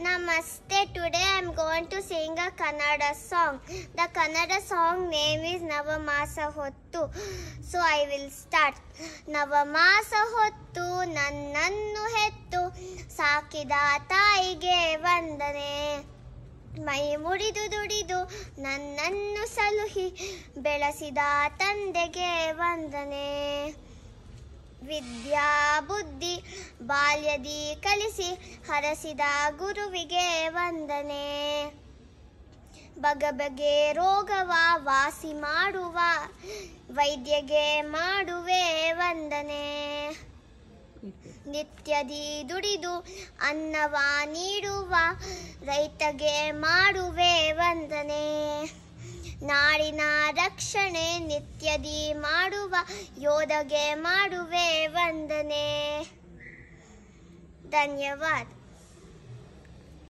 Namaste. Today I am going to sing a Kannada song. The Kannada song name is Navamasa Hottu. So I will start. ನವಮಾಸ ಹೊತ್ತು ನನ್ನನ್ನು ಹೆತ್ತು ಸಾಕಿದ ತಾಯಿಗೆ ವಂದನೆ ಮೈ ಮುಡಿದು ದುಡಿದು ನನ್ನನ್ನು ಸಲುಹಿ ಬೆಳೆಸಿದ ತಂದೆಗೆ ವಂದನೆ ವಿದ್ಯಾ ಬುದ್ಧಿ ಬಾಲ್ಯದಿ ಕಲಿಸಿ ಹರಸಿದ ಗುರುವಿಗೆ ವಂದನೆ ಬಗೆ ಬಗೆ ರೋಗವ ವಾಸಿ ಮಾಡುವ ವೈದ್ಯಗೆ ಮಾಡುವೆ ವಂದನೆ ನಿತ್ಯದಿ ದುಡಿದು ಅನ್ನವ ನೀಡುವ ರೈತಗೆ ಮಾಡುವೆ ವಂದನೆ ನಾಡಿನ ರಕ್ಷಣೆ ನಿತ್ಯದಿ ಮಾಡುವ ಯೋಧಗೆ ಮಾಡುವೆ ವಂದನೆ ಧನ್ಯವಾದ